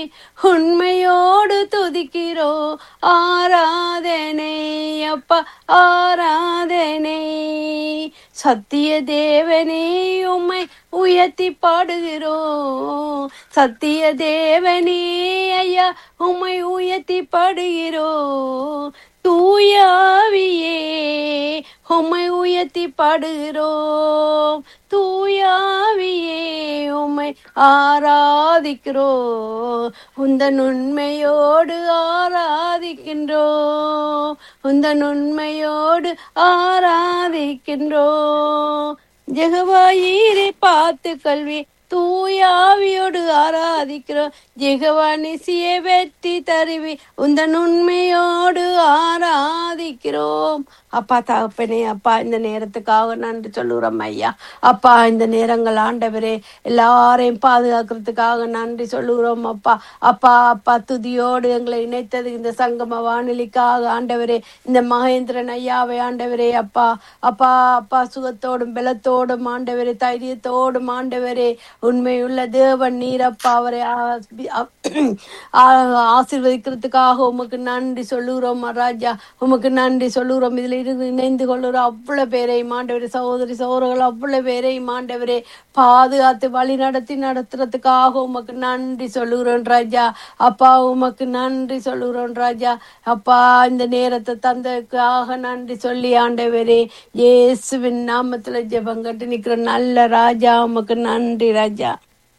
உண்மையோடு துதிக்கிறோ ஆராதனை அப்பா ஆராதனை சத்திய தேவனே உம்மை உயர்த்தி பாடுகிறோம் சத்திய தேவனே ஐயா உம்மை உயர்த்தி பாடுகிறோம் தூயாவியே உம்மை உயர்த்தி பாடுகிறோம் தூயாவியே உம்மை ஆராதிக்கிறோம் உந்தன் உண்மையோடு ஆராதிக்கின்றோம் உந்தன் உண்மையோடு ஆராதிக்கின்றோம் ஜெகவாயீரை பார்த்து கல்வி தூயாவியோடு ஆராதிக்கிறோம் ஜெகவானிசியை வெற்றி தருவி உந்தன் உண்மையோடு ஆராதிக்கிறோம் அப்பா தகப்பனே அப்பா இந்த நேரத்துக்காக நன்றி சொல்லுறோம் ஐயா அப்பா இந்த நேரங்கள் ஆண்டவரே எல்லாரையும் பாதுகாக்கிறதுக்காக நன்றி சொல்லுகிறோம் அப்பா அப்பா அப்பா துதியோடு எங்களை இணைத்தது இந்த சங்கம வானொலிக்காக ஆண்டவரே இந்த மகேந்திரன் ஐயாவை ஆண்டவரே அப்பா அப்பா அப்பா சுகத்தோடும் பலத்தோடும் ஆண்டவரே தைரியத்தோடும் ஆண்டவரே உண்மையுள்ள தேவன் நீரப்பா அவரை ஆஸ்பி- ஆ- ஆ- ஆசீர்வதிக்கிறதுக்காக உமக்கு நன்றி சொல்லுகிறோம் ராஜா உமக்கு நன்றி சொல்லுகிறோம் இதுல இருந்து இணைந்து கொள்ளுற அவ்வளவு பேரையும் ஆண்டவரே சகோதரி சகோதரர்கள் அவ்வளவு பேரையும் ஆண்டவரே பாதுகாத்து வழி நடத்தி நடத்துறதுக்காக உமக்கு நன்றி சொல்லுகிறோம் ராஜா அப்பா உமக்கு நன்றி சொல்லுகிறோம் ராஜா அப்பா இந்த நேரத்தை தந்ததுக்காக நன்றி சொல்லி ஆண்டவரே இயேசுவின் நாமத்துல ஜெபங்கட்டு நிக்கிற நல்ல ராஜா உமக்கு நன்றி ராஜா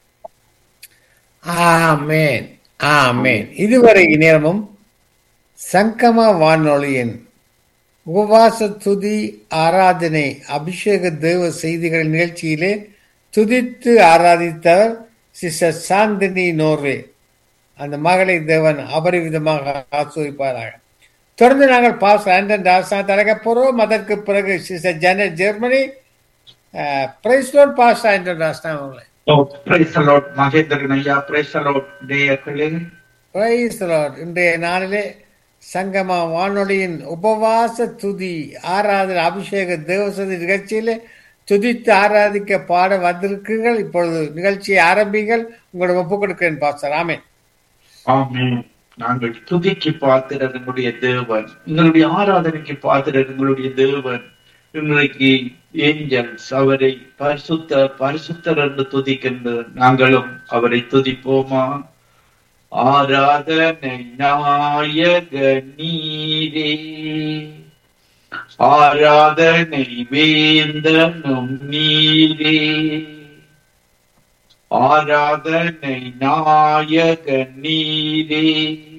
ஆமேன் ஆமேன் இதுவரை நேரமும் சங்கம வானொலியின் உபவாச துதி ஆராதனை அபிஷேக தேவ செய்திகள் நிகழ்ச்சியிலே துதித்து ஆராதித்தவர் சிஸ்டர் சாந்தினி நோர்வே அந்த மகளை தேவன் அபரிவிதமாக ஆஸ்வதிப்பாராக தொடர்ந்து நாங்கள் பாஸ் ஆண்டன் தாசா தலைக்க போறோம் அதற்கு பிறகு sister Janet Germany praise lord பாஸ் ஆண்டன் தாசா அவங்களை Oh, praise the Lord, Mahendran ஐயா praise the Lord, நேயர்களே Praise the Lord. இன்றைய நாளிலே சங்கம வானொலியின் உபவாச துதி ஆராதனை அபிஷேக தேவசதி நிகழ்ச்சியிலே துதித்து ஆராதிக்க பாட வந்திருக்கிறீர்கள் இப்பொழுது நிகழ்ச்சியை ஆரம்பிங்கள் உங்களோட ஒப்புக் கொடுக்கிறேன் பாஸ்டர் ஆமென் ஆமென் நாங்கள் துதிக்கு பாத்திரர் எங்களுடைய தேவன் எங்களுடைய ஆராதனைக்கு பாத்திரர் எங்களுடைய தேவன் இன்றைக்கு ஏஞ்சல்ஸ் அவரை பரிசுத்த பரிசுத்தர் என்று துதிக்கின்ற நாங்களும் அவரை துதிப்போமா ஆராதனை நாயக நீரே ஆராதனை வேந்தனும் நீரே ஆராதனை நாயக நீரே